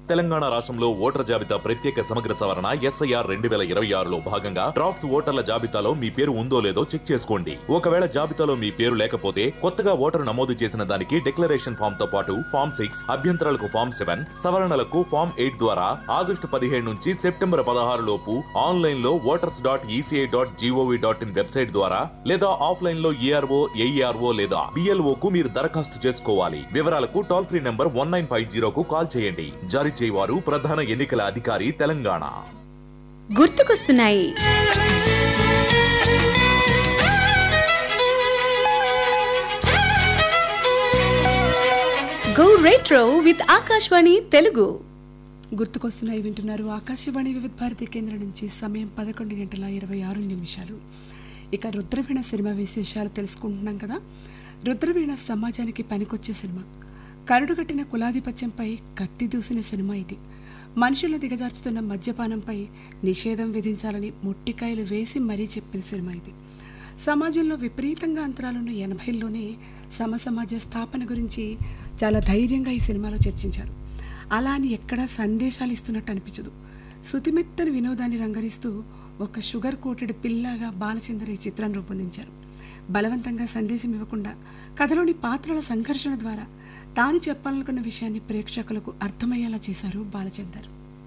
తెలంగాణ రాష్ట్రంలో ఓటర్ జాబితా ప్రత్యేక సమగ్ర సవరణ ఎస్ఐఆర్ రెండు వేల ఇరవై ఆరులో భాగంగా డ్రాఫ్ట్స్ ఓటర్ల జాబితాలో మీ పేరు ఉందో లేదో చెక్ చేసుకోండి ఒకవేళ జాబితాలో మీ పేరు లేకపోతే కొత్తగా ఓటరు నమోదు చేసిన దానికి డిక్లరేషన్ ఫామ్ తో పాటు ఫామ్ సిక్స్ అభ్యంతరాలకు ఫామ్ సెవెన్ సవరణలకు ఫామ్ ఎయిట్ ద్వారా ఆగస్టు పదిహేడు నుంచి సెప్టెంబర్ పదహారు లోపు ఆన్లైన్ లో voters dot ECI dot GOV dot in website ద్వారా లేదా ఆఫ్లైన్ లో ఈఆర్ఓ ఏఈఆర్ఓ లేదా బిఎల్ఓ కు మీరు దరఖాస్తు చేసుకోవాలి వివరాలకు toll free number one nine five జీరోకు కాల్ చేయండి జారీ చేయవారు ప్రధాన ఎన్నికల అధికారి తెలంగాణ గుర్తుకొస్తున్నాయి go retro with Akashvani Telugu గుర్తుకొస్తున్నాయి వింటున్నారు ఆకాశవాణి వివిధ భారతి కేంద్రం నుంచి సమయం పదకొండు గంటల ఇరవై ఆరు నిమిషాలు ఇక రుద్రవీణ సినిమా విశేషాలు తెలుసుకుంటున్నాం కదా రుద్రవీణ సమాజానికి పనికొచ్చే సినిమా కరుడుగట్టిన కులాధిపత్యంపై కత్తి దూసిన సినిమా ఇది మనుషులను దిగజార్చుతున్న మద్యపానంపై నిషేధం విధించాలని ముట్టికాయలు వేసి మరీ చెప్పిన సినిమా ఇది సమాజంలో విపరీతంగా అంతరాలున్న ఎనభైల్లోనే సమసమాజ స్థాపన గురించి చాలా ధైర్యంగా ఈ సినిమాలో చర్చించారు అలా అని ఎక్కడా సందేశాలు ఇస్తున్నట్టు అనిపించదు శుతిమెత్తని వినోదాన్ని రంగరిస్తూ ఒక షుగర్ కోటెడ్ పిల్లగా బాలచంద్ర ఈ చిత్రం రూపొందించారు బలవంతంగా సందేశం ఇవ్వకుండా కథలోని పాత్రల సంఘర్షణ ద్వారా తాను చెప్పాలనుకున్న విషయాన్ని ప్రేక్షకులకు అర్థమయ్యేలా చేశారు బాలచందర్